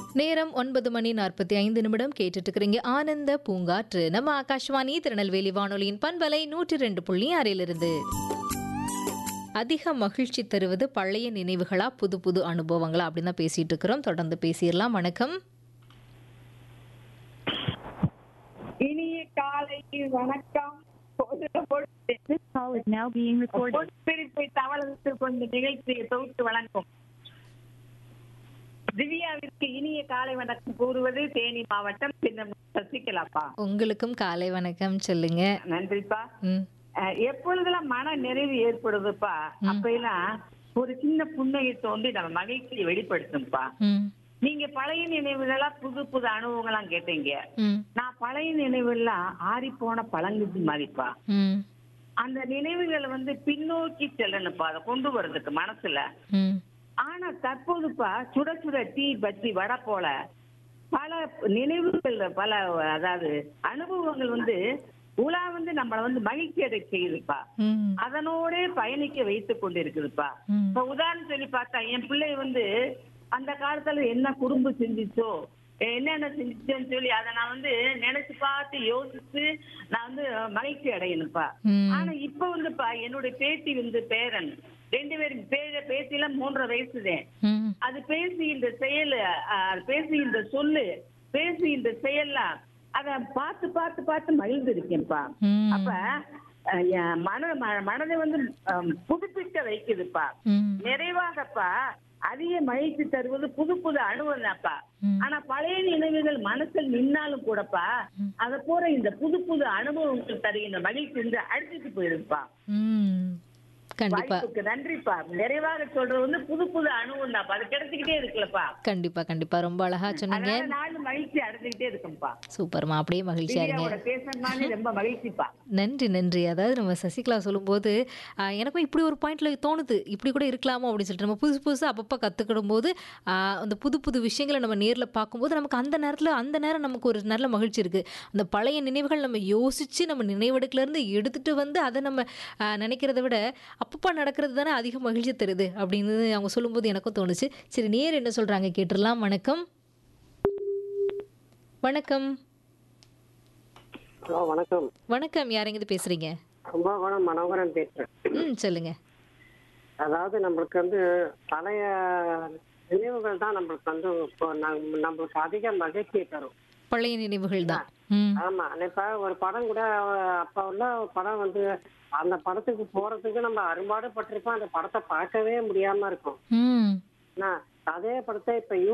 நேரம் ஒன்பது மணி நாற்பத்தி ஐந்து நிமிடம் கேட்டுட்டு இருக்கிறீங்க ஆனந்த பூங்காற்று நம்ம ஆகாஷ்வாணி திருநெல்வேலி வானொலியின் பண்பலை நூற்றி ரெண்டு புள்ளி ஆறிலிருந்து அதிக மகிழ்ச்சி தருவது பழைய நினைவுகளா புது புது அனுபவங்களா அப்படின்னு தான் பேசிட்டு இருக்கிறோம் தொடர்ந்து பேசிடலாம் வணக்கம் இனிய காலை வணக்கம் பொது- பொது- This call is now being recorded. பொதுப்பிரிப்பை தவளத்து கொண்டு நிகழ்ச்சியை தொகுத்து வழங்கும் திவ்யாவிற்கு இனிய காலை வணக்கம் கூறுவது தேனி மாவட்டம் சின்ன சசிகலாப்பா உங்களுக்கும் காலை வணக்கம் சொல்லுங்க நன்றிப்பா ம் அஹ், எப்பொழுதெல்லாம் மன நிறைவு ஏற்படுதுப்பா அப்பெல்லாம் ஒரு சின்ன புன்னகை தோண்டி நம்ம மகிழ்ச்சியை வெளிப்படுத்தும்ப்பா ம் நீங்க பழைய நினைவுகளா புது புது அனுபவங்களாம் கேட்டீங்க ம் நான் பழைய நினைவுகள்லாம் ஆறி போன பழங்குச்சி மாதிரிப்பா ம் அந்த நினைவுகளை வந்து பின்னோக்கி செல்லணும்ப்பா அதை கொண்டு வர்றதுக்கு மனசுல ம் ஆனா தற்போதுப்பா சுட சுட டீ பஜ்ஜி வடை போல பல நினைவுகள் பல அதாவது அனுபவங்கள் வந்து உலா வந்து நம்மள வந்து மகிழ்ச்சி அடை செய்யுதுப்பா ம் அதனோட பயணிக்க வைத்துக் கொண்டு இருக்குதுப்பா ம் இப்ப உதாரணம் சொல்லி பார்த்தா என் பிள்ளை வந்து அந்த காலத்துல என்ன குடும்பம் செஞ்சுச்சோ என்னென்ன செஞ்சுச்சோன்னு சொல்லி அதை நான் வந்து நினைச்சு பார்த்து யோசிச்சு நான் வந்து மகிழ்ச்சி அடையணும்ப்பா ம் ஆனா இப்ப வந்துப்பா என்னுடைய பேத்தி வந்து பேரன் ரெண்டு பேரும் பேர பேத்தில மூன்றரை வயசுதேன் ம் அது பேசி இந்த செயல் அஹ், பேசி இந்த சொல்லு பேசி இந்த செயல்லாம் அத பார்த்து பார்த்து பார்த்து மகிழ்ந்து இருக்கேன்ப்பா ம் அப்ப அஹ், என் மன ம- மனதை வந்து அஹ், புதுப்பிக்க வைக்குதுப்பா ம் நிறைவாகப்பா அதிக மகிழ்ச்சி தருவது புது புது அனுபவம் தான்ப்பா ம். ஆனா பழைய நினைவுகள் மனசில் நின்னாலும் கூடப்பா அத போற இந்த புது புது அனுபவங்கள் தருகின்ற மகிழ்ச்சி வந்து அடிச்சுட்டு போயிருப்பா ம் கண்டிப்பா வாய்ப்புக்கு நன்றிப்பா நிறைவாக சொல்றது வந்து புது புது அனுபவம் தான்ப்பா அது கிடைச்சுக்கிட்டே இருக்குல்லப்பா கண்டிப்பா கண்டிப்பா ரொம்ப அழகா சொன்னீங்க அதனால நானும் மகிழ்ச்சி அடைஞ்சுக்கிட்டே இருக்கும்பா சூப்பர்மா அப்படியே மகிழ்ச்சியா இருங்க திவ்யாவோட பேசுறதுனாலே ரொம்ப மகிழ்ச்சிப்பா நன்றி நன்றி அதாவது நம்ம சசிகலா சொல்லும்போது ஆஹ், எனக்கும் இப்படி ஒரு பாயிண்ட்ல தோணுது இப்படி கூட இருக்கலாமோ அப்படின்னு சொல்லிட்டு நம்ம புதுசு புதுசாக அப்பப்போ கற்றுக்கிடும் போது ஆஹ், அந்த புது புது விஷயங்களை நம்ம நேரில் பார்க்கும்போது நமக்கு அந்த நேரத்தில் அந்த நேரம் நமக்கு ஒரு நல்ல மகிழ்ச்சி இருக்குது அந்த பழைய நினைவுகள் நம்ம யோசித்து நம்ம நினைவெடுக்கலேருந்து எடுத்துகிட்டு வந்து அதை நம்ம ஆஹ், நினைக்கிறத விட அப்பப்போ நடக்கிறது தானே அதிக மகிழ்ச்சி தருது அப்படின்னு அவங்க சொல்லும்போது எனக்கும் தோணுச்சு சரி நேர் என்ன சொல்கிறாங்க கேட்டுடலாம் வணக்கம் வணக்கம் ஹலோ வணக்கம் வணக்கம் யாரெங்கிருந்து பேசுகிறீங்க கும்பகோணம் மனோகரன் பேசுறேன் ம் சொல்லுங்க அதாவது நம்மளுக்கு வந்து பழைய நினைவுகள் தான் நம்மளுக்கு வந்து இப்போ நம்- நம்மளுக்கு அதிக மகிழ்ச்சியை தரும் பழைய நினைவுகள் தான் ம் ஆமா இப்ப ஒரு படம் கூட அப்ப உள்ள படம் வந்து அந்த படத்துக்கு போறதுக்கு நம்ம அரும்பாடு பட்டிருப்போம் அந்த படத்தை பார்க்கவே முடியாம இருக்கும் ம் என்ன, அதே படத்தை இப்ப